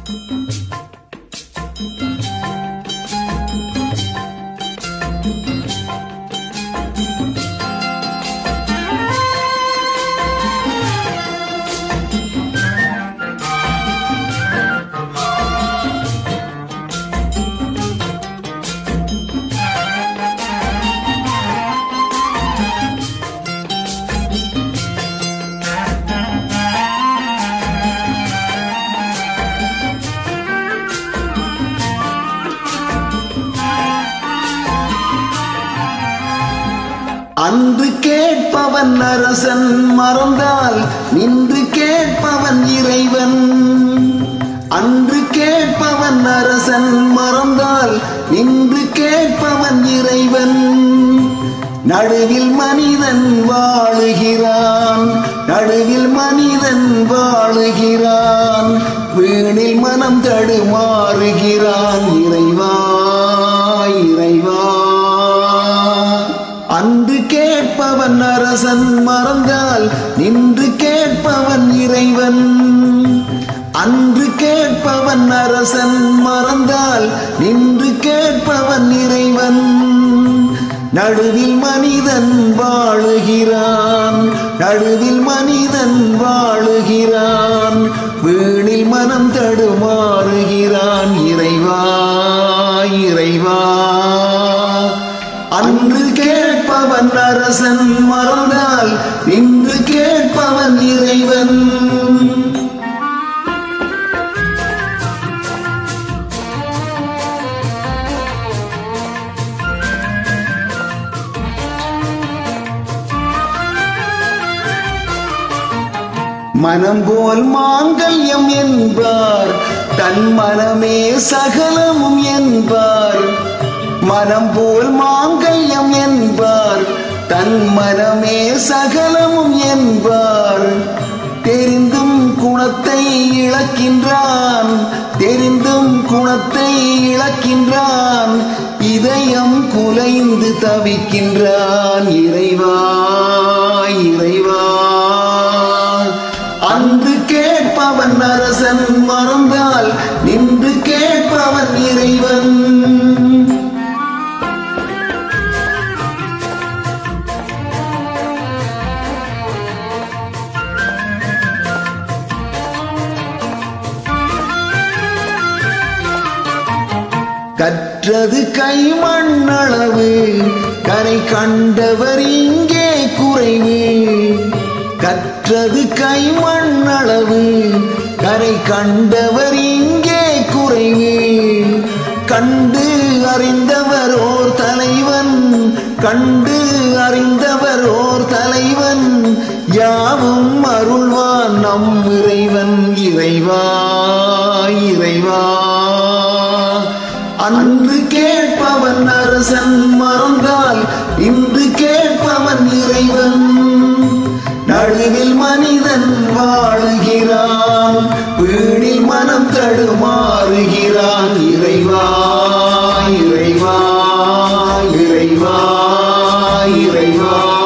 அன்று கேட்பவன் அரசன் மறந்தால் நின்று கேட்பவன் இறைவன் அன்று கேட்பவன் அரசன் மறந்தால் நின்று கேட்பவன் இறைவன் நடுவில் மனிதன் வாழுகிறான் நடுவில் மனிதன் வாழுகிறான் வீணில் மனம் தடுமாறுகிறான் இறைவா இறைவா அன்று கேட்பவன் அரசன் மறந்தால் நின்று கேட்பவன் இறைவன் அன்று கேட்பவன் அரசன் மறந்தால் நின்று கேட்பவன் இறைவன் நடுவில் மனிதன் வாழுகிறான் நடுவில் மனிதன் வாழுகிறான் வீணில் மனம் தடுமாறுகிறான் இறைவா இறைவா அன்று கேட்பவன் அரசன் மறந்தால் இன்று கேட்பவன் இறைவன் மனம் போல் மாங்கல்யம் என்பார் தன் மனமே சகலமும் என்பார் மனம் போல் மாங்கல்யம் என்பார் தன் மனமே சகலமும் என்பார் தெரிந்தும் குணத்தை இழக்கின்றான் தெரிந்தும் குணத்தை இழக்கின்றான் இதயம் குலைந்து தவிக்கின்றான் இறைவா இறைவா அன்று கேட்பவன் அரசன் மறந்தால் நின்று கேட்பவன் இறைவன் கற்றது கைமண்ணளவு கரை கண்டவர் இங்கே குறைவு கற்றது கைமண்ணளவு கரை கண்டவர் இங்கே குறைவு கண்டு அறிந்தவர் ஓர் தலைவன் கண்டு அறிந்தவர் ஓர் தலைவன் யாவும் அருள்வான் நம் இறைவன் இறைவா இறைவா அன்று கேட்பவன் அரசன் மறந்தால் இன்று கேட்பவன் இறைவன் நடுவில் மனிதன் வாழுகிறான் வீணில் மனம் தடுமாறுகிறான் இறைவா இறைவா இறைவா இறைவா